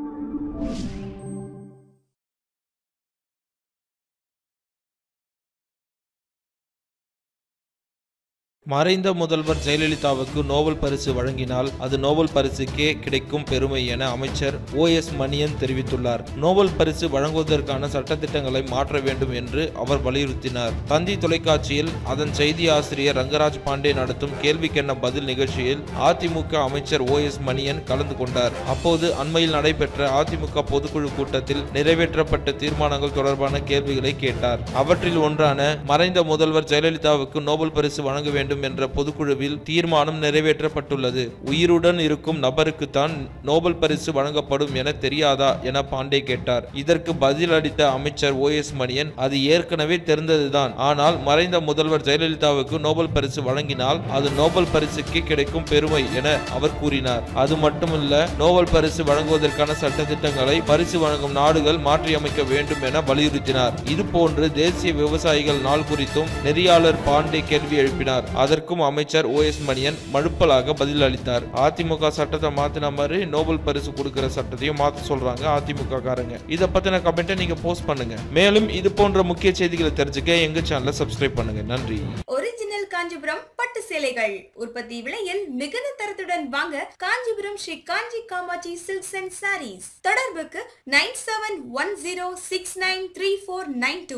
மறைந்த முதல்வர் ஜெயலலிதாவுக்கு நோபல் பரிசு வழங்கினால் அது நோபல் பரிசுக்கே கிடைக்கும் பெருமை என அமைச்சர் ஓ எஸ் மணியன் தெரிவித்துள்ளார் நோபல் பரிசு வழங்குவதற்கான சட்டத்திட்டங்களை மாற்ற வேண்டும் என்று அவர் வலியுறுத்தினார் தந்தி தொலைக்காட்சியில் அதன் செய்தி ஆசிரியர் ரங்கராஜ் பாண்டே நடத்தும் கேள்விக்கென்ன பதில் நிகழ்ச்சியில் அதிமுக அமைச்சர் ஓ எஸ் மணியன் கலந்து கொண்டார் அப்போது அண்மையில் நடைபெற்ற அதிமுக பொதுக்குழு கூட்டத்தில் நிறைவேற்றப்பட்ட தீர்மானங்கள் தொடர்பான கேள்விகளை கேட்டார் அவற்றில் ஒன்றான மறைந்த முதல்வர் ஜெயலலிதாவுக்கு நோபல் பரிசு வழங்க வேண்டும் என்ற பொதுக்குழுவில் தீர்மானம் நிறைவேற்றப்பட்டுள்ளது உயிருடன் இருக்கும் நபருக்குத்தான் நோபல் பரிசு வழங்கப்படும் என தெரியாதா என பாண்டே கேட்டார் இதற்கு பதிலளித்த அமைச்சர் ஓ எஸ் மணியன் அது ஏற்கனவே தெரிந்ததுதான் ஆனால் மறைந்த முதல்வர் ஜெயலலிதாவுக்கு நோபல் பரிசு வழங்கினால் அது நோபல் பரிசுக்கு கிடைக்கும் பெருமை என அவர் கூறினார் அது மட்டுமல்ல நோபல் பரிசு வழங்குவதற்கான சட்டத்திட்டங்களை பரிசு வழங்கும் நாடுகள் மாற்றியமைக்க வேண்டும் என வலியுறுத்தினார் இதுபோன்று தேசிய விவசாயிகள் நாள் குறித்தும் நெறியாளர் பாண்டே கேள்வி எழுப்பினார் அதற்கும் அமைச்சர் ஓ எஸ் மணியன் மழுப்பலாக பதில் அளித்தார் அதிமுக சட்டத்தை மாத்தின மாதிரி நோபல் பரிசு கொடுக்கிற சட்டத்தையும் மாத்த சொல்றாங்க அதிமுக காரங்க இத பத்தின கமெண்ட்டை நீங்க போஸ்ட் பண்ணுங்க மேலும் இது போன்ற முக்கிய செய்திகளை தெரிஞ்சுக்க எங்க சேனலை சப்ஸ்கிரைப் பண்ணுங்க நன்றி ஒரிஜினல் காஞ்சிபுரம் பட்டு சேலைகள் உற்பத்தி விலையில் மிகுந்த தரத்துடன் வாங்க Kanchipuram Sri Kanchi Kamakshi silks and sarees தொடர்புக்கு nine seven one zero six nine three four nine two